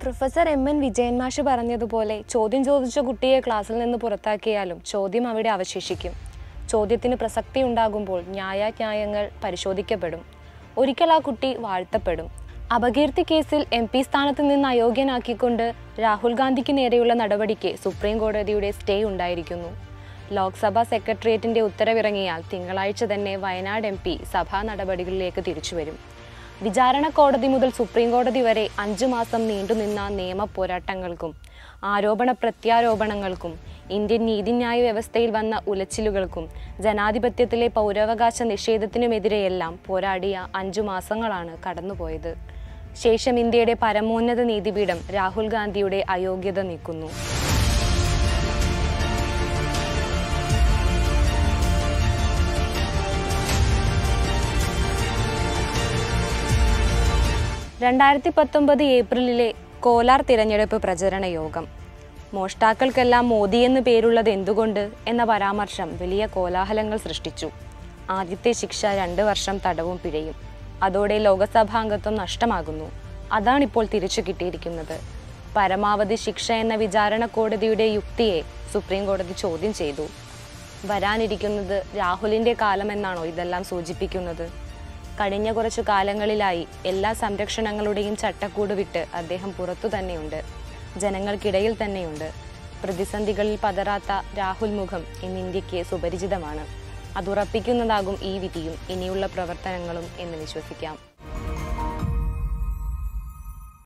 professor M N Vijayan മാഷ് പറഞ്ഞതുപോലെ ചോദ്യം ചോദിച്ച കുട്ടിയെ ക്ലാസ്സിൽ നിന്ന് പുറത്താക്കിയാലും ചോദ്യം അവിടെ അവശേഷിക്കും ചോദ്യത്തിന് പ്രസക്തി ഉണ്ടാകുമ്പോൾ ന്യായാന്യായങ്ങൾ പരിശോധിക്കപ്പെടും ഒരിക്കൽ ആ കുട്ടി വാഴ്ത്തപ്പെടും അപകീർത്തി കേസിൽ എം പി സ്ഥാനത്ത് നിന്ന് അയോഗ്യനാക്കിക്കൊണ്ട് രാഹുൽ ഗാന്ധിക്ക് നേരെയുള്ള നടപടിക്ക് സുപ്രീം കോടതിയുടെ സ്റ്റേ ഉണ്ടായിരിക്കുന്നു ലോക്സഭാ സെക്രട്ടേറിയറ്റിന്റെ ഉത്തരവിറങ്ങിയാൽ തിങ്കളാഴ്ച തന്നെ വയനാട് എം പി സഭാ നടപടികളിലേക്ക് തിരിച്ചുവരും വിചാരണ കോടതി മുതൽ സുപ്രീം കോടതി വരെ അഞ്ചു മാസം നീണ്ടുനിന്ന നിയമ പോരാട്ടങ്ങൾക്കും ആരോപണ പ്രത്യാരോപണങ്ങൾക്കും ഇന്ത്യൻ നീതിന്യായ വ്യവസ്ഥയിൽ വന്ന ഉലച്ചിലുകൾക്കും ജനാധിപത്യത്തിലെ പൗരാവകാശ നിഷേധത്തിനുമെതിരെയെല്ലാം പോരാടിയ അഞ്ചു മാസങ്ങളാണ് കടന്നുപോയത് ശേഷം ഇന്ത്യയുടെ പരമോന്നത നീതിപീഠം രാഹുൽ ഗാന്ധിയുടെ അയോഗ്യത നീക്കുന്നു രണ്ടായിരത്തി പത്തൊമ്പത് ഏപ്രിലിലെ കോലാർ തിരഞ്ഞെടുപ്പ് പ്രചരണ യോഗം മോഷ്ടാക്കൾക്കെല്ലാം മോദി എന്ന് പേരുള്ളത് എന്തുകൊണ്ട് എന്ന പരാമർശം വലിയ കോലാഹലങ്ങൾ സൃഷ്ടിച്ചു ആദ്യത്തെ ശിക്ഷ രണ്ട് വർഷം തടവും പിഴയും അതോടെ ലോകസഭാംഗത്വം നഷ്ടമാകുന്നു അതാണിപ്പോൾ തിരിച്ചു കിട്ടിയിരിക്കുന്നത് പരമാവധി ശിക്ഷ എന്ന വിചാരണ കോടതിയുടെ യുക്തിയെ സുപ്രീം കോടതി ചോദ്യം ചെയ്തു വരാനിരിക്കുന്നത് രാഹുലിന്റെ കാലമെന്നാണോ ഇതെല്ലാം സൂചിപ്പിക്കുന്നത് കഴിഞ്ഞ കുറച്ചു കാലങ്ങളിലായി എല്ലാ സംരക്ഷണങ്ങളുടെയും ചട്ടക്കൂട് വിട്ട് അദ്ദേഹം പുറത്തു തന്നെയുണ്ട് ജനങ്ങൾക്കിടയിൽ തന്നെയുണ്ട് പ്രതിസന്ധികളിൽ പതറാത്ത രാഹുൽ മുഖം ഇന്ന് ഇന്ത്യക്ക് സുപരിചിതമാണ് അതുറപ്പിക്കുന്നതാകും ഈ വിധിയും ഇനിയുള്ള പ്രവർത്തനങ്ങളും എന്ന് വിശ്വസിക്കാം